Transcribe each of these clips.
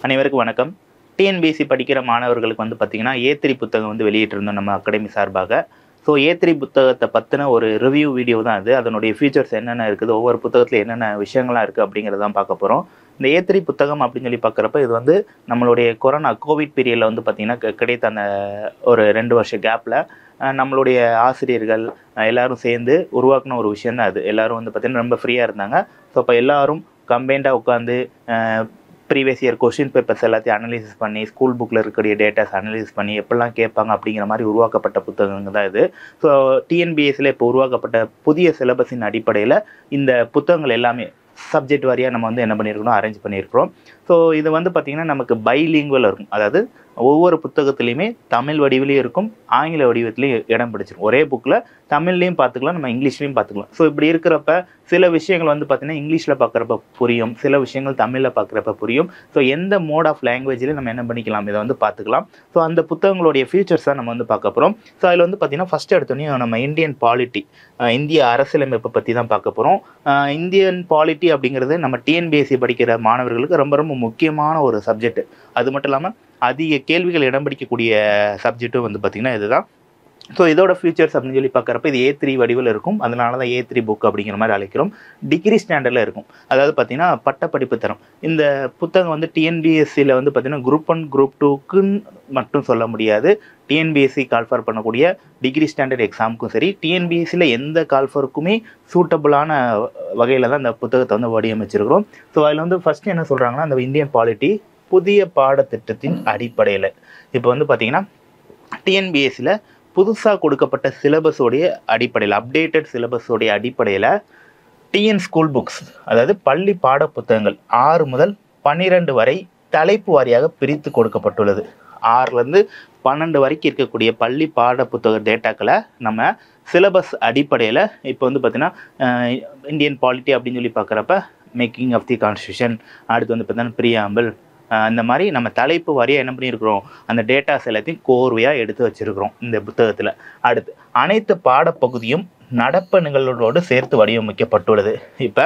அனைவருக்கும் வணக்கம் டிஎன்பிஎஸ்சி படிக்கிற மாணவர்களுக்கு வந்து பார்த்தீங்கன்னா ஏ புத்தகம் வந்து வெளியிட்டிருந்தோம் நம்ம அகாடமி சார்பாக ஸோ ஏ புத்தகத்தை பற்றின ஒரு ரிவ்யூ வீடியோ தான் அது அதனுடைய ஃபீச்சர்ஸ் என்னென்ன இருக்குது ஒவ்வொரு புத்தகத்தில் என்னென்ன விஷயங்கள்லாம் இருக்குது அப்படிங்கிறதான் பார்க்க போகிறோம் இந்த ஏ புத்தகம் அப்படின்னு சொல்லி பார்க்குறப்ப இது வந்து நம்மளுடைய கொரோனா கோவிட் பீரியடில் வந்து பார்த்திங்கன்னா கி- கிடைத்த அந்த ஒரு ரெண்டு வருஷ கேப்பில் நம்மளுடைய ஆசிரியர்கள் அஹ், எல்லாரும் சேர்ந்து உருவாக்குன ஒரு விஷயம் தான் அது எல்லாரும் வந்து பார்த்திங்கன்னா ரொம்ப ஃப்ரீயாக இருந்தாங்க ஸோ அப்போ எல்லாரும் கம்பைண்டாக உட்காந்து ப்ரீவியஸ் இயர் கொஷின் பேப்பர்ஸ் எல்லாத்தையும் அனலைசிஸ் பண்ணி ஸ்கூல் புக்கில் இருக்கக்கூடிய டேட்டாஸ் அனலைசிஸ் பண்ணி எப்படிலாம் கேட்பாங்க அப்படிங்கிற மாதிரி உருவாக்கப்பட்ட புத்தகங்கள் தான் இது ஸோ டிஎன்பிஎஸ்சில் இப்போ உருவாக்கப்பட்ட புதிய சிலபஸின் அடிப்படையில் இந்த புத்தகங்கள் எல்லாமே சப்ஜெக்ட் வாரியாக நம்ம வந்து என்ன பண்ணியிருக்கணும் அரேஞ்ச் பண்ணியிருக்கிறோம் ஸோ இது வந்து பார்த்திங்கன்னா நமக்கு பைலிங்குவல் இருக்கும் அதாவது ஒவ்வொரு புத்தகத்துலேயுமே தமிழ் வடிவிலையும் இருக்கும் ஆங்கில வடிவத்திலையும் இடம் பிடிச்சிரும் ஒரே புக்கில் தமிழ்லையும் பார்த்துக்கலாம் நம்ம இங்கிலீஷ்லையும் பார்த்துக்கலாம் ஸோ இப்படி இருக்கிறப்ப சில விஷயங்கள் வந்து பார்த்திங்கன்னா இங்கிலீஷில் பார்க்குறப்ப புரியும் சில விஷயங்கள் தமிழில் பார்க்குறப்ப புரியும் ஸோ எந்த மோட் ஆஃப் லாங்குவேஜில் நம்ம என்ன பண்ணிக்கலாம் இதை வந்து பார்த்துக்கலாம் ஸோ அந்த புத்தகங்களுடைய ஃபீச்சர்ஸ் தான் நம்ம வந்து பார்க்க போகிறோம் ஸோ அதில் வந்து பார்த்திங்கன்னா ஃபஸ்ட் எடுத்தோடனே நம்ம இந்தியன் பாலிட்டி இந்திய அரசியலமைப்பை பற்றி தான் பார்க்க போகிறோம் இந்தியன் பாலிட்டி அப்படிங்கிறது நம்ம டிஎன்பிஎஸ்சி படிக்கிற மாணவர்களுக்கு ரொம்ப ரொம்ப முக்கியமான ஒரு சப்ஜெக்ட் அது மட்டும் இல்லாமல் அதிக கேள்விகள் இடம் பிடிக்கக்கூடிய சப்ஜெக்ட்டும் வந்து பார்த்திங்கன்னா இதுதான் ஸோ இதோட ஃபீச்சர்ஸ் அப்படின்னு சொல்லி பார்க்குறப்ப இது ஏ த்ரீ வடிவில் இருக்கும் அதனால தான் ஏ த்ரீ புக் அப்படிங்கிற மாதிரி அழைக்கிறோம் டிகிரி ஸ்டாண்டர்டில் இருக்கும் அதாவது பார்த்தீங்கன்னா பட்டப்படிப்பு தரம் இந்த புத்தகம் வந்து டிஎன்பிஎஸ்சியில் வந்து பார்த்தீங்கன்னா குரூப் ஒன் குரூப் டூக்குன்னு மட்டும் சொல்ல முடியாது டிஎன்பிஎஸ்சி கால்ஃபர் பண்ணக்கூடிய டிகிரி ஸ்டாண்டர்ட் எக்ஸாமுக்கும் சரி டிஎன்பிஎஸ்சியில் எந்த கால்ஃபருக்குமே சூட்டபுளான வகையில் தான் இந்த புத்தகத்தை வந்து வடிவமைச்சிருக்கிறோம் ஸோ அதில் வந்து ஃபஸ்ட்டு என்ன சொல்கிறாங்கன்னா அந்த இந்தியன் பாலிட்டி புதிய பாடத்திட்டத்தின் அடிப்படையில் இப்போ வந்து பார்த்தீங்கன்னா டிஎன்பிஎஸ்சியில் புதுசாக கொடுக்கப்பட்ட சிலபஸோடைய அடிப்படையில் அப்டேட்டட் சிலபஸோடைய அடிப்படையில் டிஎன் ஸ்கூல் புக்ஸ் அதாவது பள்ளி பாட புத்தகங்கள் ஆறு முதல் பன்னிரெண்டு வரை தலைப்பு வாரியாக பிரித்து கொடுக்கப்பட்டுள்ளது ஆறுலேருந்து பன்னெண்டு வரைக்கும் இருக்கக்கூடிய பள்ளி பாட புத்தக டேட்டாக்களை நம்ம சிலபஸ் அடிப்படையில் இப்போ வந்து பார்த்திங்கன்னா இந்தியன் பாலிட்டி அப்படின்னு சொல்லி பார்க்குறப்ப மேக்கிங் ஆஃப் தி கான்ஸ்டியூஷன் அடுத்து வந்து பார்த்தீங்கன்னா பிரியாம்பிள் இந்த மாதிரி நம்ம தலைப்பு வாரியாக என்ன பண்ணியிருக்கிறோம் அந்த டேட்டாஸ் எல்லாத்தையும் கோர்வையாக எடுத்து வச்சிருக்கிறோம் இந்த புத்தகத்தில் அடுத்து அனைத்து பாடப்பகுதியும் நடப்பு நிகழ்வுகளோடு சேர்த்து வடிவமைக்கப்பட்டுள்ளது இப்போ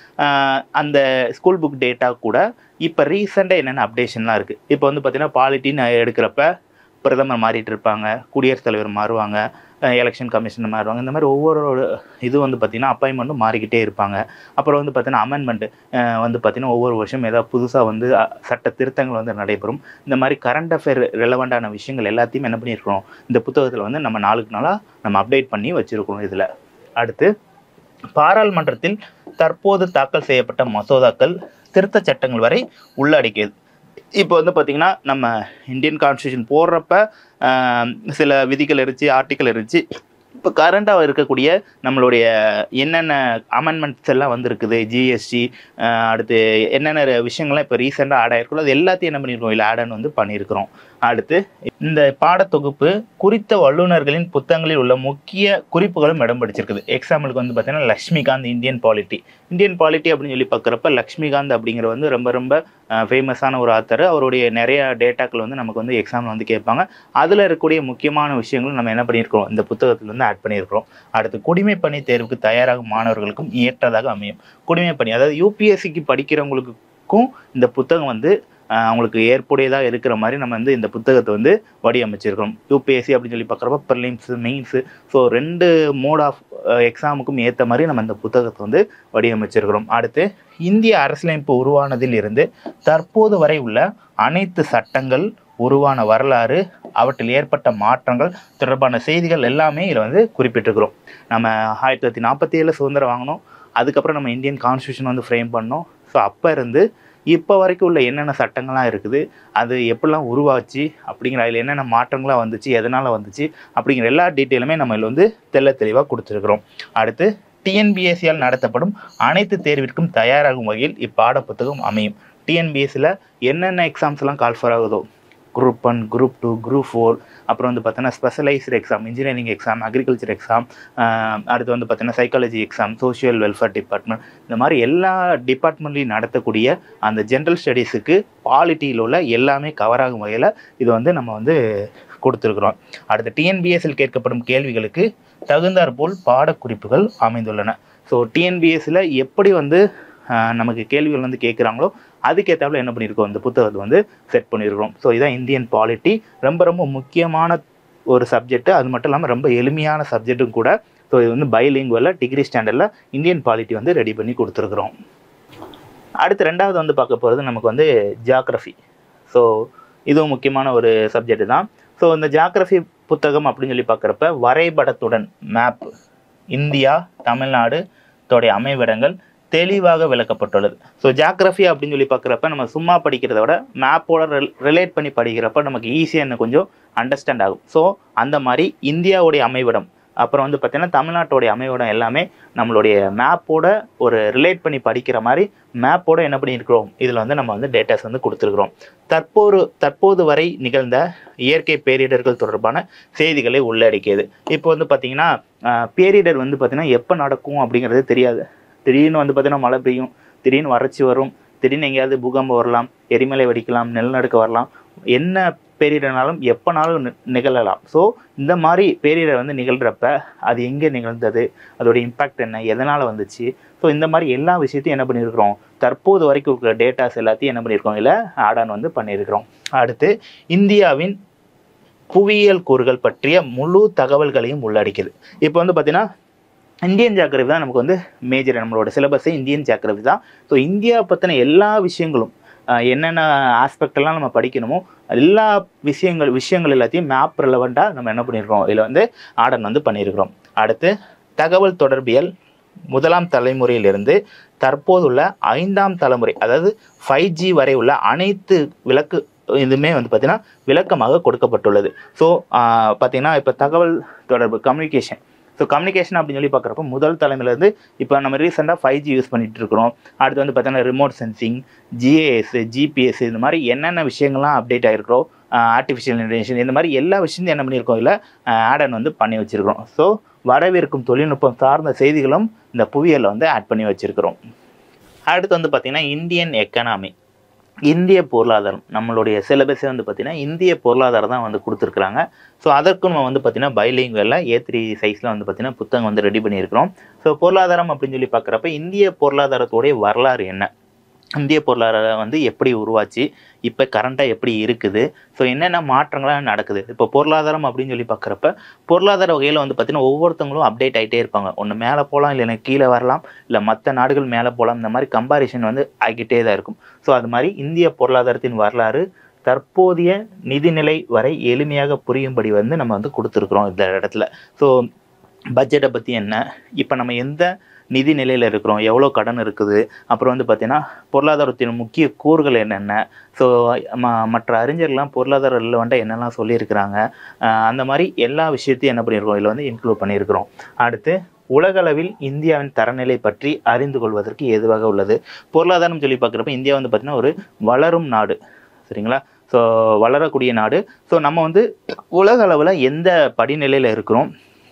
அந்த ஸ்கூல் புக் டேட்டா கூட இப்போ ரீசெண்டாக என்னென்ன அப்டேஷன்லாம் இருக்குது இப்போ வந்து பார்த்தீங்கன்னா பாலிட்டின்னு எடுக்கிறப்ப பிரதமர் மாறிட்டு இருப்பாங்க குடியரசுத் தலைவர் மாறுவாங்க எலெக்ஷன் கமிஷன் மாறுவாங்க இந்த மாதிரி ஒவ்வொரு இது வந்து பார்த்திங்கன்னா அப்பாயின்மெண்ட்டும் மாறிக்கிட்டே இருப்பாங்க அப்புறம் வந்து பார்த்தீங்கன்னா அமெண்ட்மெண்ட் வந்து பார்த்திங்கன்னா ஒவ்வொரு வருஷம் ஏதாவது புதுசாக வந்து அ, சட்ட திருத்தங்கள் வந்து நடைபெறும் இந்த மாதிரி கரண்ட் அஃபேர் ரெலவெண்ட்டான விஷயங்கள் எல்லாத்தையும் என்ன பண்ணியிருக்கிறோம் இந்த புத்தகத்தில் வந்து நம்ம நாளுக்கு நாளாக நம்ம அப்டேட் பண்ணி வச்சுருக்கிறோம் இதில் அடுத்து பாராளுமன்றத்தில் தற்போது தாக்கல் செய்யப்பட்ட மசோதாக்கள் திருத்தச் சட்டங்கள் வரை உள்ளடக்கியது இப்போ வந்து பார்த்திங்கன்னா நம்ம இந்தியன் கான்ஸ்டியூஷன் போடுறப்ப ஆஹ், சில விதிகள் இருந்துச்சு ஆர்டிக்கல் இருந்துச்சு இப்போ கரண்டாக இருக்கக்கூடிய நம்மளுடைய என்னென்ன அமெண்ட்மெண்ட்ஸ் எல்லாம் வந்திருக்குது ஜிஎஸ்டி அடுத்து என்னென்ன விஷயங்கள்லாம் இப்போ ரீசெண்டாக ஆட் ஆயிருக்கோ அது எல்லாத்தையும் என்ன பண்ணியிருக்கோம் இல்லை ஆட் வந்து பண்ணியிருக்கிறோம் அடுத்து இந்த பாடத்தொகுப்பு குறித்த வல்லுநர்களின் புத்தகங்களில் உள்ள முக்கிய குறிப்புகளும் இடம் பிடிச்சிருக்குது எக்ஸாம்பிளுக்கு வந்து பார்த்தீங்கன்னா Laxmikanth Indian polity Indian polity அப்படின்னு சொல்லி பார்க்குறப்ப லக்ஷ்மிகாந்த் அப்படிங்கிற வந்து ரொம்ப ரொம்ப ஃபேமஸான ஒரு ஆத்தர் அவருடைய நிறைய டேட்டாக்கள் வந்து நமக்கு வந்து எக்ஸாமில் வந்து கேட்பாங்க அதில் இருக்கக்கூடிய முக்கியமான விஷயங்களும் நம்ம என்ன பண்ணியிருக்கிறோம் இந்த புத்தகத்தில் வந்து ஆட் பண்ணியிருக்கிறோம் அடுத்து குடிமை பணி தேர்வுக்கு தயாராகும் மாணவர்களுக்கும் ஏற்றதாக அமையும் குடிமை பணி அதாவது யூபிஎஸ்சிக்கு படிக்கிறவங்களுக்கும் இந்த புத்தகம் வந்து ஆஹ், அவங்களுக்கு ஏற்புடையதாக இருக்கிற மாதிரி நம்ம வந்து இந்த புத்தகத்தை வந்து வடிவமைச்சிருக்கிறோம் யூபிஎஸ்சி அப்படின்னு சொல்லி பார்க்குறப்ப ப்ரிலிம்ஸு மெயின்ஸு ஸோ ரெண்டு மோட் ஆஃப் எக்ஸாமுக்கும் ஏற்ற மாதிரி நம்ம இந்த புத்தகத்தை வந்து வடிவமைச்சிருக்கிறோம் அடுத்து இந்திய அரசியலமைப்பு உருவானதில் இருந்து தற்போது வரை உள்ள அனைத்து சட்டங்கள் உருவான வரலாறு அவற்றில் ஏற்பட்ட மாற்றங்கள் தொடர்பான செய்திகள் எல்லாமே இதில் வந்து குறிப்பிட்டிருக்கிறோம் நம்ம ஆயிரத்தி தொள்ளாயிரத்தி நாற்பத்தி ஏழில் சுதந்திரம் வாங்கினோம் அதுக்கப்புறம் நம்ம இந்தியன் கான்ஸ்டியூஷன் வந்து ஃப்ரேம் பண்ணோம் ஸோ அப்போ இருந்து இப்போ வரைக்கும் உள்ள என்னென்ன சட்டங்கள்லாம் இருக்குது அது எப்படிலாம் உருவாச்சு அப்படிங்கிற அதில் என்னென்ன மாற்றங்களாக வந்துச்சு எதனால் வந்துச்சு அப்படிங்கிற எல்லா டீட்டெயிலுமே நம்ம இதில் வந்து தெள்ள தெளிவாக கொடுத்துருக்குறோம் அடுத்து டிஎன்பிஎஸ்சியால் நடத்தப்படும் அனைத்து தேர்விற்கும் தயாராகும் வகையில் இப்பாட புத்தகம் அமையும் டிஎன்பிஎஸ்சியில் என்னென்ன எக்ஸாம்ஸ்லாம் கால்ஃபர் ஆகுதோ group one group two group four அப்புறம் வந்து பார்த்தீங்கன்னா specialised exam engineering exam agriculture exam அடுத்து வந்து பார்த்தீங்கன்னா psychology exam social welfare department இந்த மாதிரி எல்லா டிபார்ட்மெண்ட்லையும் நடத்தக்கூடிய அந்த ஜென்ரல் ஸ்டடீஸுக்கு பாலிட்டியில் உள்ள எல்லாமே கவர் ஆகும் வகையில் இது வந்து நம்ம வந்து கொடுத்துருக்குறோம் அடுத்து டிஎன்பிஎஸ்சில் கேட்கப்படும் கேள்விகளுக்கு தகுந்தாற்போல் பாடக்குறிப்புகள் அமைந்துள்ளன ஸோ டிஎன்பிஎஸ்சியில் எப்படி வந்து ஆஹ், நமக்கு கேள்விகள் வந்து கேட்குறாங்களோ அதுக்கேற்றாப்புல என்ன பண்ணியிருக்கோம் இந்த புத்தகத்தை வந்து செட் பண்ணியிருக்கிறோம் ஸோ இதான் இந்தியன் பாலிட்டி ரொம்ப ரொம்ப முக்கியமான ஒரு சப்ஜெக்ட் அது மட்டும் இல்லாமல் ரொம்ப எளிமையான சப்ஜெக்ட்டும் கூட ஸோ இது வந்து பைலிங்குவலில் டிகிரி ஸ்டாண்டர்டில் இந்தியன் பாலிட்டி வந்து ரெடி பண்ணி கொடுத்துருக்குறோம் அடுத்து ரெண்டாவது வந்து பார்க்க போகிறது நமக்கு வந்து ஜியாகிரஃபி ஸோ இதுவும் முக்கியமான ஒரு சப்ஜெக்ட் தான் ஸோ இந்த ஜியாகிரஃபி புத்தகம் அப்படின்னு சொல்லி பார்க்குறப்ப வரைபடத்துடன் மேப் இந்தியா தமிழ்நாடு தோடைய அமைவிடங்கள் தெளிவாக விளக்கப்பட்டுள்ளது ஸோ ஜியாகிரஃபி அப்படின்னு சொல்லி பார்க்குறப்ப நம்ம சும்மா படிக்கிறத விட மேப்போட ரிலேட் பண்ணி படிக்கிறப்ப நமக்கு ஈஸியாக இன்னும் கொஞ்சம் அண்டர்ஸ்டாண்ட் ஆகும் ஸோ அந்த மாதிரி இந்தியாவுடைய அமைவிடம் அப்புறம் வந்து பார்த்திங்கன்னா தமிழ்நாட்டோடைய அமைவிடம் எல்லாமே நம்மளுடைய மேப்போட ஒரு ரிலேட் பண்ணி படிக்கிற மாதிரி மேப்போட என்ன பண்ணியிருக்கிறோம் இதில் வந்து நம்ம வந்து டேட்டாஸ் வந்து கொடுத்துருக்குறோம் தற்போது தற்போது வரை நிகழ்ந்த இயற்கை பேரிடர்கள் தொடர்பான செய்திகளை உள்ளடக்கியது இப்போ வந்து பார்த்திங்கன்னா ஆஹ், பேரிடர் வந்து பார்த்திங்கன்னா எப்போ நடக்கும் அப்படிங்கிறது தெரியாது திடீர்னு வந்து பார்த்திங்கன்னா மழை பெய்யும் திடீர்னு வறட்சி வரும் திடீர்னு எங்கேயாவது பூகம்பம் வரலாம் எரிமலை வெடிக்கலாம் நிலநடுக்கம் வரலாம் என்ன பேரிடர்னாலும் எப்போனாலும் நி- நிகழலாம் ஸோ இந்த மாதிரி பேரிடர் வந்து நிகழ்கிறப்ப அது எங்கே நிகழ்ந்தது அதோட இம்பாக்ட் என்ன எதனால் வந்துச்சு ஸோ இந்த மாதிரி எல்லா விஷயத்தையும் என்ன பண்ணியிருக்கிறோம் தற்போது வரைக்கும் இருக்கிற டேட்டாஸ் எல்லாத்தையும் என்ன பண்ணியிருக்கோம் இல்லை ஆட் ஆன் வந்து பண்ணியிருக்கிறோம் அடுத்து இந்தியாவின் புவியியல் கூறுகள் பற்றிய முழு தகவல்களையும் உள்ளடக்கியது இப்போ வந்து பார்த்தீங்கன்னா இந்தியன் ஜாகிரபி தான் நமக்கு வந்து மேஜர் நம்மளோட சிலபஸே இந்தியன் ஜாகிரபி தான் ஸோ இந்தியா பற்றின எல்லா விஷயங்களும் ஆஹ் என்னென்ன ஆஸ்பெக்ட் எல்லாம் நம்ம படிக்கணுமோ எல்லா விஷயங்கள் விஷயங்கள் எல்லாத்தையும் மேப் ரிலவெண்ட்டாக நம்ம என்ன பண்ணியிருக்கோம் இதில் வந்து ஆர்டர் வந்து பண்ணியிருக்கிறோம் அடுத்து தகவல் தொடர்பியல் முதலாம் தலைமுறையிலிருந்து தற்போதுள்ள ஐந்தாம் தலைமுறை அதாவது ஃபைவ் ஜி வரை உள்ள அனைத்து விளக்கு இதுவுமே வந்து பார்த்தீங்கன்னா விளக்கமாக கொடுக்கப்பட்டுள்ளது ஸோ பார்த்தீங்கன்னா இப்போ தகவல் தொடர்பு கம்யூனிகேஷன் ஸோ கம்யூனிகேஷன் அப்படின்னு சொல்லி பார்க்குறப்ப முதல் தலைமையிலேருந்து இப்போ நம்ம ரீசெண்டாக ஃபைவ் ஜி யூஸ் பண்ணிட்டு இருக்கிறோம் அடுத்து வந்து பார்த்தீங்கன்னா ரிமோட் சென்சிங் ஜிஏஎஸ் ஜிபிஎஸ் இந்த மாதிரி என்னென்ன விஷயங்கள்லாம் அப்டேட் ஆகிருக்கிறோம் ஆர்டிஃபிஷியல் இன்டெலிஜென்ஸ் இந்த மாதிரி எல்லா விஷயத்தையும் என்ன பண்ணியிருக்கோம் இல்லை ஆட் ஆன் வந்து பண்ணி வச்சிருக்கிறோம் ஸோ வரவிருக்கும் தொழில்நுட்பம் சார்ந்த செய்திகளும் இந்த புவியியலில் வந்து ஆட் பண்ணி வச்சிருக்கிறோம் அடுத்து வந்து பார்த்திங்கன்னா இந்தியன் எக்கனாமி இந்திய பொருளாதாரம் நம்மளுடைய சிலபஸே வந்து பார்த்திங்கன்னா இந்திய பொருளாதாரம் தான் வந்து கொடுத்துருக்குறாங்க ஸோ அதற்கும் நம்ம வந்து பார்த்திங்கன்னா பைலிங்குவலில் ஏ த்ரீ சைஸில் வந்து பார்த்திங்கன்னா புத்தகம் வந்து ரெடி பண்ணியிருக்கிறோம் ஸோ பொருளாதாரம் அப்படின்னு சொல்லி பார்க்குறப்ப இந்திய பொருளாதாரத்தோடைய வரலாறு என்ன இந்திய பொருளாதாரம் வந்து எப்படி உருவாச்சு இப்போ கரண்ட்டாக எப்படி இருக்குது ஸோ என்னென்ன மாற்றங்கள்லாம் நடக்குது இப்போ பொருளாதாரம் அப்படின்னு சொல்லி பார்க்குறப்ப பொருளாதார வகையில் வந்து பார்த்திங்கன்னா ஒவ்வொருத்தவங்களும் அப்டேட் ஆகிட்டே இருப்பாங்க ஒன்று மேலே போகலாம் இல்லைன்னா கீழே வரலாம் இல்லை மற்ற நாடுகள் மேலே போகலாம் இந்த மாதிரி கம்பாரிஷன் வந்து ஆகிட்டே தான் இருக்கும் ஸோ அது மாதிரி இந்திய பொருளாதாரத்தின் வரலாறு தற்போதைய நிதிநிலை வரை எளிமையாக புரியும்படி வந்து நம்ம வந்து கொடுத்துருக்குறோம் இந்த இடத்துல ஸோ பட்ஜெட்டை பற்றி என்ன இப்போ நம்ம எந்த நிதி நிலையில் இருக்கிறோம் எவ்வளோ கடன் இருக்குது அப்புறம் வந்து பார்த்திங்கன்னா பொருளாதாரத்தின் முக்கிய கூறுகள் என்னென்ன ஸோ ம மற்ற அறிஞர்கள்லாம் பொருளாதார ரிலவெண்ட்டாக என்னெல்லாம் சொல்லியிருக்கிறாங்க ஆஹ் அந்த மாதிரி எல்லா விஷயத்தையும் என்ன பண்ணியிருக்கோம் இதில் வந்து இன்க்ளூட் பண்ணியிருக்கிறோம் அடுத்து உலகளவில் இந்தியாவின் தரநிலை பற்றி அறிந்து கொள்வதற்கு ஏதுவாக உள்ளது பொருளாதாரம் சொல்லி பார்க்குறப்ப இந்தியா வந்து பார்த்திங்கன்னா ஒரு வளரும் நாடு சரிங்களா ஸோ வளரக்கூடிய நாடு ஸோ நம்ம வந்து உலக அளவில் எந்த படிநிலையில் இருக்கிறோம்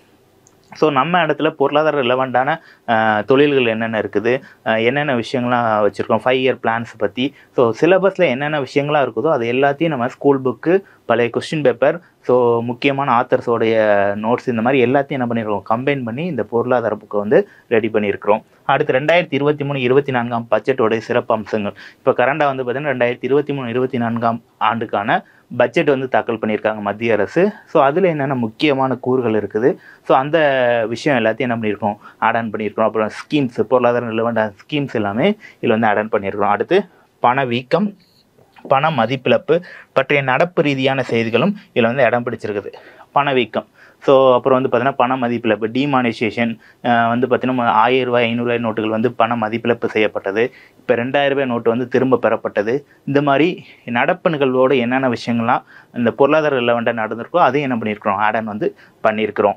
ஸோ நம்ம இடத்துல பொருளாதார ரிலவெண்ட்டான தொழில்கள் என்னென்ன இருக்குது அஹ் என்னென்ன விஷயங்கள்லாம் வச்சுருக்கோம் ஃபைவ் இயர் பிளான்ஸ் பற்றி ஸோ சிலபஸில் என்னென்ன விஷயங்கள்லாம் இருக்குதோ அது எல்லாத்தையும் நம்ம ஸ்கூல் புக்கு பழைய கொஸ்டின் பேப்பர் ஸோ முக்கியமான ஆத்தர்ஸோடைய நோட்ஸ் இந்த மாதிரி எல்லாத்தையும் என்ன பண்ணியிருக்கோம் கம்பைன் பண்ணி இந்த பொருளாதார புக்கை வந்து ரெடி பண்ணியிருக்கிறோம் அடுத்து ரெண்டாயிரத்தி இருபத்தி மூணு இருபத்தி நான்காம் பட்ஜெட்டோடைய சிறப்பு அம்சங்கள் இப்போ கரண்டாக வந்து பார்த்தீங்கன்னா ரெண்டாயிரத்தி இருபத்தி மூணு இருபத்தி நான்காம் ஆண்டுக்கான பட்ஜெட் வந்து தாக்கல் பண்ணியிருக்காங்க மத்திய அரசு ஸோ அதில் என்னென்ன முக்கியமான கூறுகள் இருக்குது ஸோ அந்த விஷயம் எல்லாத்தையும் என்ன பண்ணியிருக்கோம் ஆட் ஆன் பண்ணியிருக்கோம் அப்புறம் ஸ்கீம்ஸ் பொருளாதார நிலவண்ட ஸ்கீம்ஸ் எல்லாமே இதில் வந்து ஆட் ஆன் பண்ணியிருக்கிறோம் அடுத்து பணவீக்கம் பண மதிப்பிழப்பு பற்றிய நடப்பு ரீதியான செய்திகளும் இதில் வந்து இடம் பிடிச்சிருக்குது பணவீக்கம் ஸோ அப்புறம் வந்து பார்த்தீங்கன்னா பண மதிப்பிழப்பு டிமானிசேஷன் வந்து பார்த்தீங்கன்னா ஆயிரம் ரூபாய் ஐநூறுரூவாய் நோட்டுகள் வந்து பண மதிப்பிழப்பு செய்யப்பட்டது இப்போ ரெண்டாயிரம் ரூபாய் நோட்டு வந்து திரும்ப பெறப்பட்டது இந்த மாதிரி நடப்பு நிகழ்வோடு என்னென்ன விஷயங்கள்லாம் இந்த பொருளாதார ரிலவெண்ட்டாக நடந்திருக்கோ அதையும் என்ன பண்ணியிருக்கிறோம் ஆட் ஆன் வந்து பண்ணியிருக்கிறோம்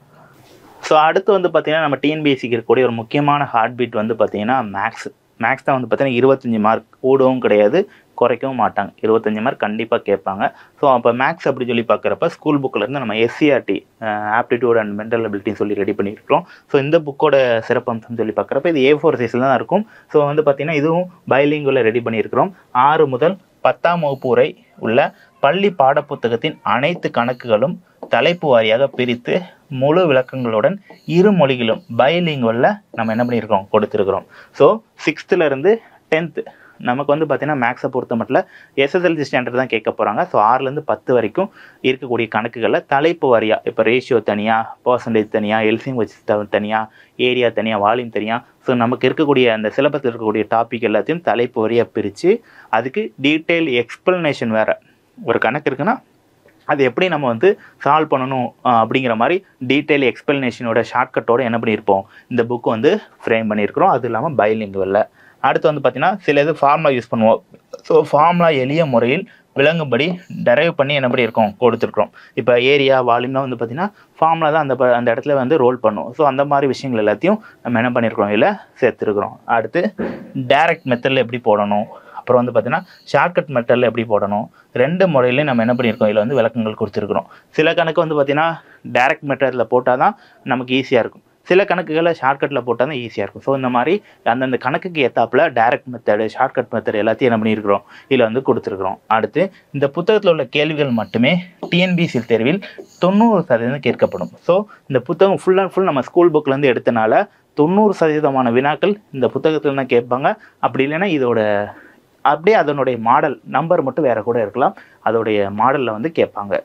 ஸோ அடுத்து வந்து பார்த்தீங்கன்னா நம்ம டிஎன்பிஎஸ்சிக்கு இருக்கக்கூடிய ஒரு முக்கியமான ஹார்ட் பீட் வந்து பார்த்தீங்கன்னா மேக்ஸ் மேக்ஸ் தான் வந்து பார்த்தீங்கன்னா இருபத்தஞ்சி மார்க் கூடவும் கிடையாது குறைக்கவும் மாட்டாங்க இருபத்தஞ்சி மார்க் கண்டிப்பாக கேட்பாங்க ஸோ அப்போ மேக்ஸ் அப்படி சொல்லி பார்க்குறப்ப ஸ்கூல் புக்கில் நம்ம எஸ்சிஆர்டி ஆப்டிடியூட் அண்ட் மென்டல் அபிலிட்டின்னு சொல்லி ரெடி பண்ணியிருக்கிறோம் ஸோ இந்த புக்கோட சிறப்பம்சம் சொல்லி பார்க்குறப்ப இது ஏ ஃபோர் சைஸில் தான் இருக்கும் ஸோ வந்து பார்த்தீங்கன்னா இதுவும் பைலிங்குள்ள ரெடி பண்ணியிருக்கிறோம் ஆறு முதல் பத்தாம் வகுப்பு வரை உள்ள பள்ளி பாடப்புத்தகத்தின் அனைத்து கணக்குகளும் தலைப்பு வாரியாக பிரித்து முழு விளக்கங்களுடன் இரு மொழிகளும் பைலிங்குவலில் நம்ம என்ன பண்ணியிருக்கோம் கொடுத்துருக்குறோம் ஸோ சிக்ஸ்த்துலேருந்து டென்த்து நமக்கு வந்து பார்த்தீங்கன்னா மேக்ஸை பொறுத்த மட்டும் எஸ்எஸ்எல்சி ஸ்டாண்டர்ட் தான் கேட்க போகிறாங்க ஸோ ஆறுலேருந்து பத்து வரைக்கும் இருக்கக்கூடிய கணக்குகளில் தலைப்பு வாரியாக இப்போ ரேஷியோ தனியாக பர்சன்டேஜ் தனியாக எல்சிங் வச்சு தனியாக ஏரியா தனியாக வால்யூம் தனியாக ஸோ நமக்கு இருக்கக்கூடிய அந்த சிலபஸில் இருக்கக்கூடிய டாபிக் எல்லாத்தையும் தலைப்பு வாரியாக பிரித்து அதுக்கு டீட்டெயில் எக்ஸ்ப்ளனேஷன் வேறு ஒரு கணக்கு இருக்குன்னா அது எப்படி நம்ம வந்து சால்வ் பண்ணணும் அஹ், அப்படிங்கிற மாதிரி டீட்டெயில் எக்ஸ்ப்ளனேஷனோட ஷார்ட்கட்டோட என்ன பண்ணியிருப்போம் இந்த புக்கு வந்து ஃப்ரேம் பண்ணியிருக்கிறோம் அது இல்லாமல் பைலிங்குவலில் அடுத்து வந்து பார்த்திங்கன்னா சில இது ஃபார்முலா யூஸ் பண்ணுவோம் ஸோ ஃபார்முலா எளிய முறையில் விளங்கும்படி டெரைவ் பண்ணி என்ன பண்ணியிருக்கோம் கொடுத்துருக்குறோம் இப்போ ஏரியா வால்யூம்லாம் வந்து பார்த்திங்கன்னா ஃபார்முலா தான் அந்த ப- அந்த இடத்துல வந்து ரோல் பண்ணும் ஸோ அந்த மாதிரி விஷயங்கள் எல்லாத்தையும் நம்ம என்ன பண்ணியிருக்கிறோம் இதில் சேர்த்துருக்குறோம் அடுத்து டைரக்ட் மெத்தடில் எப்படி போடணும் அப்புறம் வந்து பார்த்தீங்கன்னா ஷார்ட்கட் மெத்தடில் எப்படி போடணும் ரெண்டு முறையிலையும் நம்ம என்ன பண்ணியிருக்கோம் இதில் வந்து விளக்கங்கள் கொடுத்துருக்குறோம் சில கணக்கு வந்து பார்த்தீங்கன்னா டைரக்ட் மெத்தடில் போட்டால் தான் நமக்கு ஈஸியாக இருக்கும் சில கணக்குகளை ஷார்ட்கட்டில் போட்டால் தான் ஈஸியாக இருக்கும் ஸோ இந்த மாதிரி அந்தந்த கணக்குக்கு ஏத்தாப்புல டைரக்ட் மெத்தடு ஷார்ட்கட் மெத்தட் எல்லாத்தையும் என்ன பண்ணியிருக்கிறோம் இதில் வந்து கொடுத்துருக்குறோம் அடுத்து இந்த புத்தகத்தில் உள்ள கேள்விகள் மட்டுமே டிஎன்பிசி தேர்வில் தொண்ணூறு சதவீதம் கேட்கப்படும் ஸோ இந்த புத்தகம் ஃபுல் அண்ட் ஃபுல் நம்ம ஸ்கூல் புக்லேருந்து எடுத்தனால தொண்ணூறு சதவீதமான வினாக்கள் இந்த புத்தகத்தில் தான் கேட்பாங்க அப்படி இல்லைன்னா இதோட அப்படியே அதனுடைய மாடல் நம்பர் மட்டும் வேறு கூட இருக்கலாம் அதோடைய மாடலில் வந்து கேட்பாங்க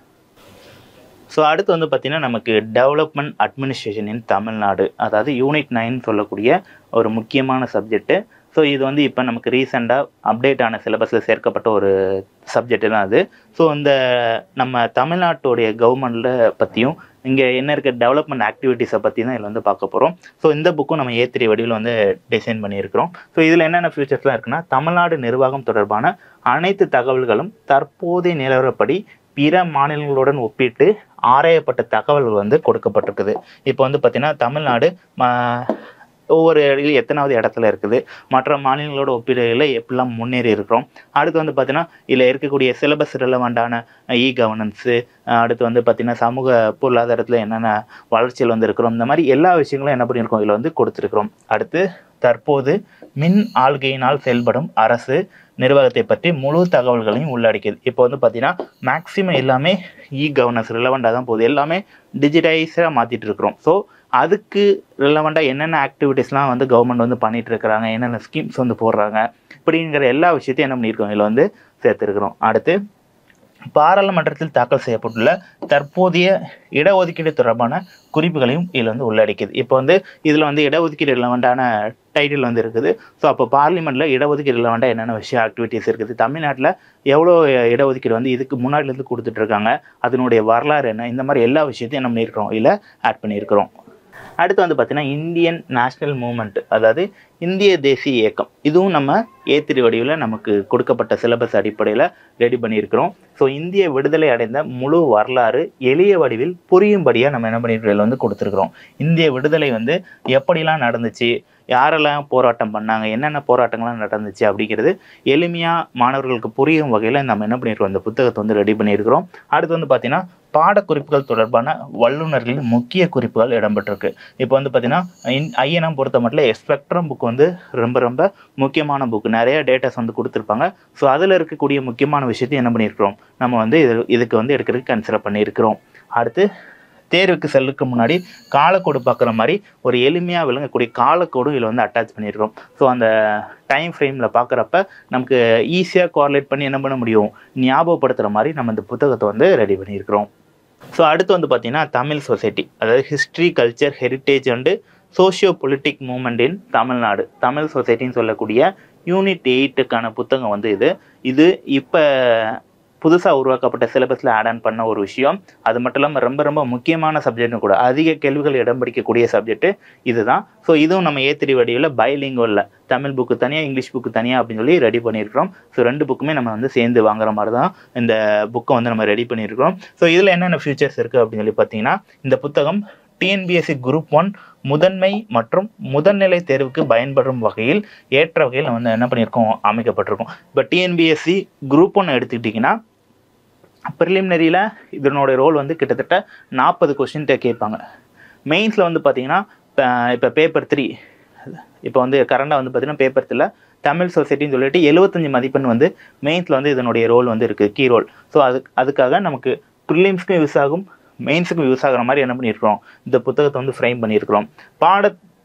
ஸோ அடுத்து வந்து பார்த்திங்கன்னா நமக்கு டெவலப்மெண்ட் அட்மினிஸ்ட்ரேஷன் இன் தமிழ்நாடு அதாவது யூனிட் நைன் சொல்லக்கூடிய ஒரு முக்கியமான சப்ஜெக்ட்டு ஸோ இது வந்து இப்போ நமக்கு ரீசெண்டாக அப்டேட் ஆன சிலபஸில் சேர்க்கப்பட்ட ஒரு சப்ஜெக்ட் தான் அது ஸோ இந்த நம்ம தமிழ்நாட்டுடைய கவர்மெண்ட்டில் பற்றியும் இங்கே என்ன இருக்க டெவலப்மெண்ட் ஆக்டிவிட்டீஸை பற்றி தான் இதில் வந்து பார்க்க போகிறோம் ஸோ இந்த புக்கும் நம்ம ஏ த்ரீ வடிவில் வந்து டிசைன் பண்ணியிருக்கிறோம் ஸோ இதில் என்னென்ன ஃபியூச்சர்ஸ்லாம் இருக்குன்னா தமிழ்நாடு நிர்வாகம் தொடர்பான அனைத்து தகவல்களும் தற்போதைய நிலவரப்படி பிற மாநிலங்களுடன் ஒப்பிட்டு ஆராயப்பட்ட தகவல்கள் வந்து கொடுக்கப்பட்டிருக்குது இப்போ வந்து பார்த்திங்கன்னா தமிழ்நாடு ம- ஒவ்வொரு இடத்துல எத்தனாவது இடத்துல இருக்குது மற்ற மாநிலங்களோட ஒப்பிடுகையில் எப்படிலாம் முன்னேறி இருக்கிறோம் அடுத்து வந்து பார்த்தீங்கன்னா இதில் இருக்கக்கூடிய சிலபஸ் ரிலவெண்ட்டான இ கவர்னன்ஸு அடுத்து வந்து பார்த்திங்கன்னா சமூக பொருளாதாரத்தில் என்னென்ன வளர்ச்சியில் வந்து இருக்கிறோம் இந்த மாதிரி எல்லா விஷயங்களும் என்ன பண்ணியிருக்கோம் இதில் வந்து கொடுத்துருக்குறோம் அடுத்து தற்போது மின் ஆள்கையினால் செயல்படும் அரசு நிர்வாகத்தை பற்றி முழு தகவல்களையும் உள்ளடக்கியது இப்போ வந்து பார்த்தீங்கன்னா மேக்ஸிமம் எல்லாமே இ கவர்னன்ஸ் ரிலவெண்ட்டாக தான் போகுது எல்லாமே டிஜிட்டைஸாக மாற்றிட்டு இருக்கிறோம் ஸோ அதுக்கு ரிலவெண்ட்டாக என்னென்ன ஆக்டிவிட்டீஸ்லாம் வந்து கவர்மெண்ட் வந்து பண்ணிட்டு இருக்கிறாங்க என்னென்ன ஸ்கீம்ஸ் வந்து போடுறாங்க இப்படிங்கிற எல்லா விஷயத்தையும் என்ன பண்ணியிருக்கோம் இதில் வந்து சேர்த்துருக்குறோம் அடுத்து பாராளுமன்றத்தில் தாக்கல் செய்யப்பட்டுள்ள தற்போதைய இடஒதுக்கீடு தொடர்பான குறிப்புகளையும் இதில் வந்து உள்ளடக்கியது இப்போ வந்து இதில் வந்து இடஒதுக்கீடு ரிலவெண்ட்டான டைட்டில் வந்து இருக்குது ஸோ அப்போ பார்லிமெண்ட்டில் இடஒதுக்கீடு ரிலவெண்ட்டாக என்னென்ன விஷயம் ஆக்டிவிட்டீஸ் இருக்குது தமிழ்நாட்டில் எவ்வளோ இடஒதுக்கீடு வந்து இதுக்கு முன்னாடிலேருந்து கொடுத்துட்ருக்காங்க அதனுடைய வரலாறு என்ன இந்த மாதிரி எல்லா விஷயத்தையும் என்ன பண்ணியிருக்கிறோம் இதில் ஆட் பண்ணியிருக்கிறோம் அடுத்து வந்து பார்த்தீங்கன்னா இந்தியன் நேஷ்னல் மூமெண்ட் அதாவது இந்திய தேசிய இயக்கம் இதுவும் நம்ம ஏத்திரி வடிவில் நமக்கு கொடுக்கப்பட்ட சிலபஸ் அடிப்படையில் ரெடி பண்ணியிருக்கிறோம் ஸோ இந்திய விடுதலை அடைந்த முழு வரலாறு எளிய வடிவில் புரியும்படியாக நம்ம என்ன பண்ணியிருக்கிறோம் இதுல வந்து கொடுத்துருக்குறோம் இந்திய விடுதலை வந்து எப்படிலாம் நடந்துச்சு யாரெல்லாம் போராட்டம் பண்ணாங்க என்னென்ன போராட்டங்கள்லாம் நடந்துச்சு அப்படிங்கிறது எளிமையாக மாணவர்களுக்கு புரியும் வகையில் நம்ம என்ன பண்ணியிருக்கோம் இந்த புத்தகத்தை வந்து ரெடி பண்ணியிருக்கிறோம் அடுத்து வந்து பார்த்தீங்கன்னா பாடக்குறிப்புகள் தொடர்பான வல்லுநர்களின் முக்கிய குறிப்புகள் இடம்பெற்றிருக்கு இப்போ வந்து பார்த்தீங்கன்னா ஐஎன்எம் பொறுத்த மட்டும் ஸ்பெக்ட்ரம் புக் வந்து ரொம்ப ரொம்ப முக்கியமான புக் நிறைய டேட்டாஸ் வந்து கொடுத்துருப்பாங்க ஸோ அதில் இருக்கக்கூடிய முக்கியமான விஷயத்தையும் என்ன பண்ணியிருக்கிறோம் நம்ம வந்து இது இதுக்கு வந்து எடுக்கிறதுக்கு கன்சிடர் பண்ணியிருக்கிறோம் அடுத்து தேர்வுக்கு செல்லுக்கு முன்னாடி காலக்கோடு பார்க்குற மாதிரி ஒரு எளிமையாக விளங்கக்கூடிய காலக்கோடும் இதில் வந்து அட்டாச் பண்ணியிருக்கிறோம் ஸோ அந்த டைம் ஃப்ரேமில் பார்க்குறப்ப நமக்கு ஈஸியாக கோஆர்லேட் பண்ணி என்ன பண்ண முடியும் ஞாபகப்படுத்துகிற மாதிரி நம்ம இந்த புத்தகத்தை வந்து ரெடி பண்ணியிருக்கிறோம் ஸோ அடுத்து வந்து பார்த்தீங்கன்னா தமிழ் சொசைட்டி அதாவது history culture heritage and socio politic movement in Tamil Nadu Tamil சொசைட்டின்னு சொல்லக்கூடிய யூனிட் எயிட்டுக்கான புத்தகம் வந்து இது இது இப்போ புதுசாக உருவாக்கப்பட்ட சிலபஸில் ஆட் ஆன் பண்ண ஒரு விஷயம் அது மட்டும் இல்லாமல் ரொம்ப ரொம்ப முக்கியமான சப்ஜெக்ட்டும் கூட அதிக கேள்விகள் இடம் பிடிக்கக்கூடிய சப்ஜெக்ட் இதுதான் ஸோ இதுவும் நம்ம ஏத்திரி வடிவில் பைலிங்கோவில் தமிழ் புக்கு தனியாக இங்கிலீஷ் புக்கு தனியாக அப்படின்னு சொல்லி ரெடி பண்ணியிருக்கிறோம் ஸோ ரெண்டு புக்குமே நம்ம வந்து சேர்ந்து வாங்குற மாதிரி தான் இந்த புக்கை வந்து நம்ம ரெடி பண்ணியிருக்கிறோம் ஸோ இதில் என்னென்ன ஃபியூச்சர்ஸ் இருக்குது அப்படின்னு சொல்லி பார்த்தீங்கன்னா இந்த புத்தகம் டிஎன்பிஎஸ்சி குரூப் ஒன் முதன்மை மற்றும் முதல்நிலை தேர்வுக்கு பயன்படும் வகையில் ஏற்ற வகையில் நம்ம வந்து என்ன பண்ணியிருக்கோம் அமைக்கப்பட்டிருக்கோம் இப்போ டிஎன்பிஎஸ்சி குரூப் ஒன் எடுத்துக்கிட்டிங்கன்னா ப்ரிலிமினரியில் இதனோட ரோல் வந்து கிட்டத்தட்ட நாற்பது கொஸ்டின் கேட்பாங்க மெயின்ஸில் வந்து பார்த்தீங்கன்னா இப்போ பேப்பர் த்ரீ இப்போ வந்து கரண்டாக வந்து பார்த்தீங்கன்னா பேப்பர் த்ரீல தமிழ் சொசைட்டின்னு சொல்லிட்டு எழுபத்தஞ்சு மதிப்பெண் வந்து மெயின்ஸில் வந்து இதனுடைய ரோல் வந்து இருக்குது கீ ரோல் ஸோ அது அதுக்காக நமக்கு ப்ரிலிம்ஸ்க்கும் யூஸ் ஆகும் மெயின்ஸுக்கும் யூஸ் ஆகிற மாதிரி என்ன பண்ணியிருக்கிறோம் இந்த புத்தகத்தை வந்து ஃப்ரேம் பண்ணியிருக்கிறோம் பாட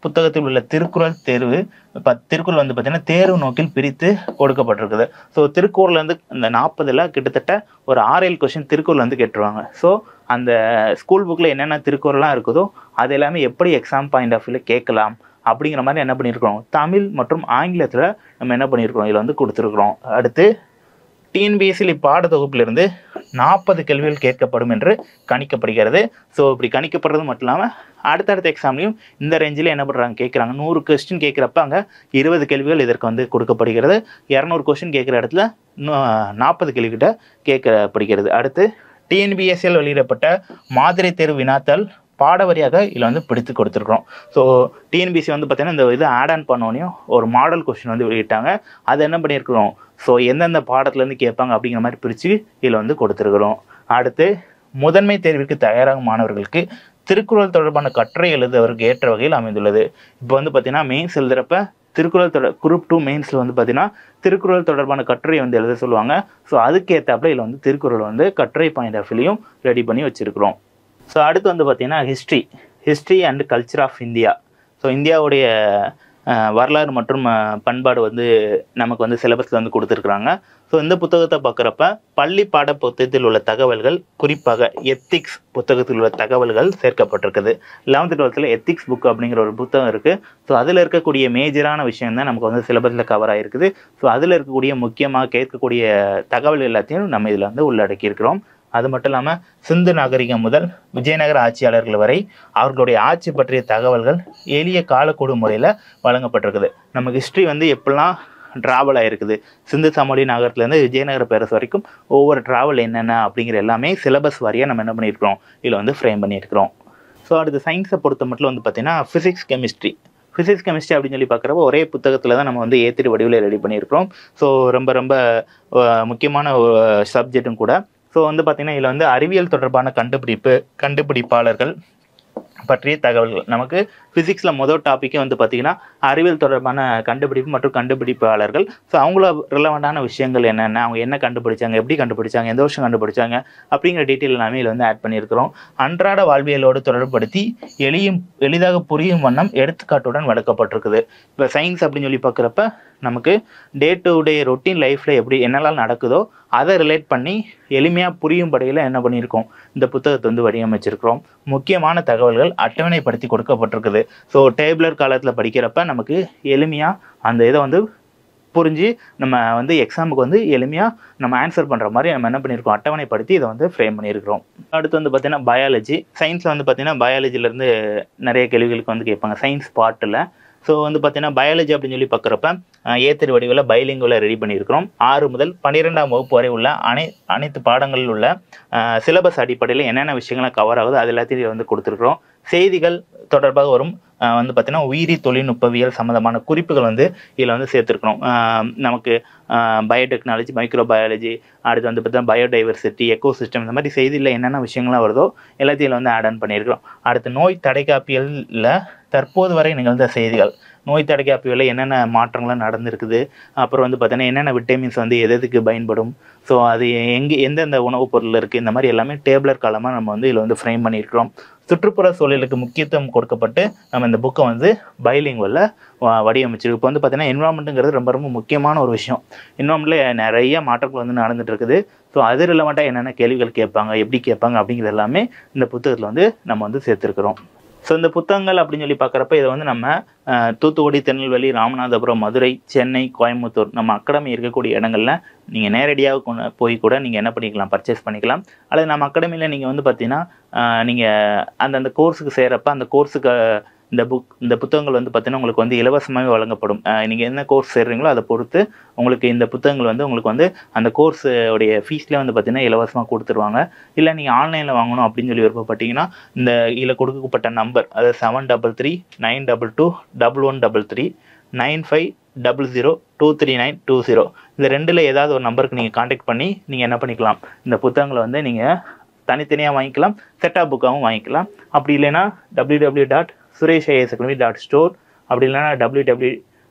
புத்தகத்தில் உள்ள திருக்குறள் தேர்வு இப்போ திருக்குறள் வந்து பார்த்தீங்கன்னா தேர்வு நோக்கில் பிரித்து கொடுக்கப்பட்டிருக்குது ஸோ திருக்குறள் வந்து இந்த நாற்பதுல கிட்டத்தட்ட ஒரு ஆறேழு கொஸ்டின் திருக்குறள் வந்து கேட்டுருவாங்க ஸோ அந்த ஸ்கூல் புக்கில் என்னென்ன திருக்குறள்லாம் இருக்குதோ அது எல்லாமே எப்படி எக்ஸாம் பாயிண்ட் ஆஃப் வியூவில் கேட்கலாம் அப்படிங்கிற மாதிரி என்ன பண்ணியிருக்கிறோம் தமிழ் மற்றும் ஆங்கிலத்தில் நம்ம என்ன பண்ணியிருக்கிறோம் இதில் வந்து கொடுத்துருக்குறோம் அடுத்து டிஎன்பிஎஸ்சியில் பாடத்தொகுப்பிலிருந்து நாற்பது கேள்விகள் கேட்கப்படும் என்று கணிக்கப்படுகிறது ஸோ இப்படி கணிக்கப்படுறது மட்டும் இல்லாமல் அடுத்தடுத்த எக்ஸாம்லையும் இந்த ரேஞ்சில் என்ன பண்ணுறாங்க கேட்குறாங்க நூறு கொஸ்டின் கேட்குறப்ப அங்கே இருபது கேள்விகள் இதற்கு வந்து கொடுக்கப்படுகிறது இரநூறு கொஸ்டின் கேட்குற இடத்துல நாற்பது கேள்விகிட்ட கேட்கப்படுகிறது அடுத்து டிஎன்பிஎஸ்சியில் வெளியிடப்பட்ட மாதிரி தேர்வு வினாத்தாள் பாடவரியாக இதில் வந்து பிடித்து கொடுத்துருக்குறோம் ஸோ டிஎன்பிசி வந்து பார்த்தீங்கன்னா இந்த இது ஆட் ஆன் பண்ணோனையும் ஒரு மாடல் கொஸ்டின் வந்து வெளியிட்டாங்க அது என்ன பண்ணியிருக்கிறோம் ஸோ எந்தெந்த பாடத்துலேருந்து கேட்பாங்க அப்படிங்கிற மாதிரி பிரித்து இதில் வந்து கொடுத்துருக்குறோம் அடுத்து முதன்மை தேர்விற்கு தயாராகும் மாணவர்களுக்கு திருக்குறள் தொடர்பான கட்டுரை எழுதுவதற்கு ஏற்ற வகையில் அமைந்துள்ளது இப்போ வந்து பார்த்தீங்கன்னா மெயின்ஸ் எழுதுறப்ப திருக்குறள் தொடர் குரூப் டூ மெயின்ஸில் வந்து பார்த்தீங்கன்னா திருக்குறள் தொடர்பான கட்டுரை வந்து எழுத சொல்லுவாங்க ஸோ அதுக்கு ஏற்றாப்புல இதில் வந்து திருக்குறள் வந்து கட்டுரை பாயிண்ட் ஆஃப் வியூலையும் ரெடி பண்ணி வச்சுருக்கிறோம் ஸோ அடுத்து வந்து பார்த்தீங்கன்னா history history and culture of India so இந்தியாவுடைய அஹ், வரலாறு மற்றும் அஹ், பண்பாடு வந்து நமக்கு வந்து சிலபஸில் வந்து கொடுத்துருக்குறாங்க ஸோ இந்த புத்தகத்தை பார்க்குறப்ப பள்ளி பாட புத்தகத்தில் உள்ள தகவல்கள் குறிப்பாக எத்திக்ஸ் புத்தகத்தில் உள்ள தகவல்கள் சேர்க்கப்பட்டிருக்குது லெவன்த்து டுவெல்த்தில் எத்திக்ஸ் புக் அப்படிங்கிற ஒரு புத்தகம் இருக்குது ஸோ அதில் இருக்கக்கூடிய மேஜரான விஷயம் தான் நமக்கு வந்து சிலபஸில் கவர் ஆகிருக்குது ஸோ அதில் இருக்கக்கூடிய முக்கியமாக கேட்கக்கூடிய தகவல் எல்லாத்தையும் நம்ம இதில் வந்து உள்ளடக்கியிருக்கிறோம் அது மட்டும் இல்லாமல் சிந்து நாகரிகம் முதல் விஜயநகர ஆட்சியாளர்கள் வரை அவர்களுடைய ஆட்சி பற்றிய தகவல்கள் எளிய காலக்கூடு முறையில் வழங்கப்பட்டிருக்குது நமக்கு ஹிஸ்ட்ரி வந்து எப்படிலாம் ட்ராவல் ஆயிருக்குது சிந்து சமவெளி நகரத்துலேருந்து விஜயநகர பேரரசு வரைக்கும் ஒவ்வொரு ட்ராவல் என்னென்ன அப்படிங்கிற எல்லாமே சிலபஸ் வாரியாக நம்ம என்ன பண்ணியிருக்கிறோம் இதில் வந்து ஃப்ரேம் பண்ணியிருக்கிறோம் ஸோ அடுத்து சயின்ஸை பொறுத்த மட்டும் வந்து பார்த்தீங்கன்னா ஃபிசிக்ஸ் கெமிஸ்ட்ரி ஃபிசிக்ஸ் கெமிஸ்ட்ரி அப்படின்னு சொல்லி பார்க்குறப்ப ஒரே புத்தகத்தில் தான் நம்ம வந்து ஏத்திரி வடிவில் ரெடி பண்ணியிருக்கிறோம் ஸோ ரொம்ப ரொம்ப அஹ், முக்கியமான சப்ஜெக்ட்டும் கூட ஸோ வந்து பார்த்திங்கன்னா இதில் வந்து அறிவியல் தொடர்பான கண்டுபிடிப்பு கண்டுபிடிப்பாளர்கள் பற்றிய தகவல்கள் நமக்கு ஃபிசிக்ஸில் முதல் டாப்பிக்கே வந்து பார்த்திங்கன்னா அறிவியல் தொடர்பான கண்டுபிடிப்பு மற்றும் கண்டுபிடிப்பாளர்கள் ஸோ அவங்கள ரிலவெண்ட்டான விஷயங்கள் என்னென்ன அவங்க என்ன கண்டுபிடிச்சாங்க எப்படி கண்டுபிடிச்சாங்க எந்த வருஷம் கண்டுபிடிச்சாங்க அப்படிங்கிற டீட்டெயில் எல்லாமே இதில் வந்து ஆட் பண்ணியிருக்கிறோம் அன்றாட வாழ்வியலோடு தொடர்புபடுத்தி எளியும் எளிதாக புரியும் வண்ணம் எடுத்துக்காட்டுடன் விளக்கப்பட்டிருக்குது இப்போ சயின்ஸ் அப்படின்னு சொல்லி பார்க்குறப்ப நமக்கு டே டு டே ரொட்டீன் லைஃப்பில் எப்படி என்னெல்லாம் நடக்குதோ அதை ரிலேட் பண்ணி எளிமையாக புரியும் படையில் என்ன பண்ணியிருக்கோம் இந்த புத்தகத்தை வந்து வடிவமைச்சிருக்கிறோம் முக்கியமான தகவல்கள் அட்டவணைப்படுத்தி கொடுக்கப்பட்டிருக்குது ஸோ டேபிளர் காலத்தில் படிக்கிறப்ப நமக்கு எளிமையாக அந்த இதை வந்து புரிஞ்சு நம்ம வந்து எக்ஸாமுக்கு வந்து எளிமையாக நம்ம ஆன்சர் பண்ணுற மாதிரி நம்ம என்ன பண்ணியிருக்கோம் அட்டவணைப்படுத்தி இதை வந்து ஃப்ரேம் பண்ணியிருக்கிறோம் அடுத்து வந்து பார்த்தீங்கன்னா பயாலஜி சயின்ஸில் வந்து பார்த்தீங்கன்னா பயாலஜிலேருந்து நிறைய கேள்விகளுக்கு வந்து கேட்பாங்க சயின்ஸ் பார்ட்டில் ஸோ வந்து பார்த்தீங்கன்னா பயாலஜி அப்படின்னு சொல்லி பார்க்குறப்ப ஏத்திரி வடிவில் பைலிங்குல ரெடி பண்ணியிருக்கிறோம் ஆறு முதல் பன்னிரெண்டாம் வகுப்பு வரை உள்ள அனை அனைத்து பாடங்களில் உள்ள சிலபஸ் அடிப்படையில் என்னென்ன விஷயங்கள்லாம் கவர் ஆகுதோ அது எல்லாத்தையும் இதுல வந்து கொடுத்துருக்குறோம் செய்திகள் தொடர்பாக வரும் ஆஹ் வந்து பார்த்தீங்கன்னா உயிரி தொழில்நுட்பவியல் சம்மந்தமான குறிப்புகள் வந்து இதில் வந்து சேர்த்துருக்கணும் ஆஹ் நமக்கு பயோடெக்னாலஜி மைக்ரோ பயாலஜி அடுத்து வந்து பார்த்தீங்கன்னா பயோடைவர்சிட்டி எக்கோ சிஸ்டம் இந்த மாதிரி செய்தியில் என்னென்ன விஷயங்கள்லாம் வருதோ எல்லாத்தையும் இதுல வந்து ஆட் ஆன் பண்ணியிருக்கிறோம் அடுத்து நோய் தடைக்காப்பியலில் தற்போது வரை நிகழ்ந்த செய்திகள் நோய் தடைக்காப்பியலில் என்னென்ன மாற்றங்கள்லாம் நடந்திருக்குது அப்புறம் வந்து பார்த்தீங்கன்னா என்னென்ன விட்டமின்ஸ் வந்து எது எதுக்கு பயன்படும் ஸோ அது எங்கே எந்தெந்த உணவுப் பொருள் இருக்குது இந்த மாதிரி எல்லாமே டேபிளர் காலமாக நம்ம வந்து இதில் வந்து ஃப்ரேம் பண்ணியிருக்கிறோம் சுற்றுப்புற சூழலுக்கு முக்கியத்துவம் கொடுக்கப்பட்டு நம்ம இந்த புக்கை வந்து பைலிங்குவலில் வடிவமைச்சிருக்கு இப்போ வந்து பார்த்தீங்கன்னா என்வரான்மெண்ட்டுங்கிறது ரொம்ப ரொம்ப முக்கியமான ஒரு விஷயம் என்வரான்மெண்ட்டில் நிறைய மாற்றங்கள் வந்து நடந்துட்டு இருக்குது ஸோ அது ரிலவெண்ட்டாக என்னென்ன கேள்விகள் கேட்பாங்க எப்படி கேட்பாங்க அப்படிங்கிறது எல்லாமே இந்த புத்தகத்தில் வந்து நம்ம வந்து சேர்த்துருக்குறோம் ஸோ இந்த புத்தகங்கள் அப்படின்னு சொல்லி பார்க்குறப்ப இதை வந்து நம்ம அஹ், தூத்துக்குடி திருநெல்வேலி ராமநாதபுரம் மதுரை சென்னை கோயம்புத்தூர் நம்ம அகாடமி இருக்கக்கூடிய இடங்கள்ல நீங்கள் நேரடியாக கொண்டு போய் கூட நீங்கள் என்ன பண்ணிக்கலாம் பர்ச்சேஸ் பண்ணிக்கலாம் அல்லது நம்ம அகாடமியில் நீங்கள் வந்து பார்த்தீங்கன்னா நீங்கள் அந்தந்த கோர்ஸுக்கு சேரப்ப அந்த கோர்ஸுக்கு இந்த புக் இந்த புத்தகங்கள் வந்து பார்த்தீங்கன்னா உங்களுக்கு வந்து இலவசமாகவே வழங்கப்படும் நீங்கள் என்ன கோர்ஸ் சேர்றீங்களோ அதை பொறுத்து உங்களுக்கு இந்த புத்தகங்கள் வந்து உங்களுக்கு வந்து அந்த கோர்ஸ் உடைய ஃபீஸ்லேயே வந்து பார்த்தீங்கன்னா இலவசமாக கொடுத்துருவாங்க இல்லை நீங்கள் ஆன்லைனில் வாங்கணும் அப்படின்னு சொல்லி விருப்பப்பட்டீங்கன்னா இந்த இதில் கொடுக்கப்பட்ட நம்பர் அதாவது seven double three nine double two double one double three nine five double zero two three nine two zero இந்த ரெண்டில் ஏதாவது ஒரு நம்பருக்கு நீங்கள் காண்டாக்ட் பண்ணி நீங்கள் என்ன பண்ணிக்கலாம் இந்த புத்தகங்களை வந்து நீங்கள் தனித்தனியாக வாங்கிக்கலாம் செட்டாப் புக்காகவும் வாங்கிக்கலாம் அப்படி இல்லைன்னா www.sureshayasacademy.store டாட் ஸ்டோர் அப்படி இல்லைன்னா W W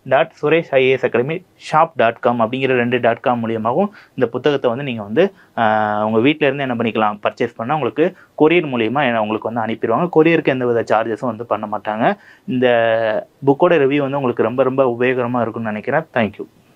dot Suresh IAS academy shop dot com அப்படிங்கிற ரெண்டு டாட் காம் மூலியமாகவும் இந்த புத்தகத்தை வந்து நீங்கள் வந்து ஆஹ், உங்கள் வீட்டில் இருந்து என்ன பண்ணிக்கலாம் பர்ச்சேஸ் பண்ணால் உங்களுக்கு கொரியர் மூலியமா என்ன- உங்களுக்கு வந்து அனுப்பிடுவாங்க கொரியருக்கு எந்த வித சார்ஜஸும் வந்து பண்ண மாட்டாங்க இந்த புக்கோட ரிவ்யூ வந்து உங்களுக்கு ரொம்ப ரொம்ப உபயோகரமாக இருக்கும்னு நினைக்கிறேன் தேங்க்யூ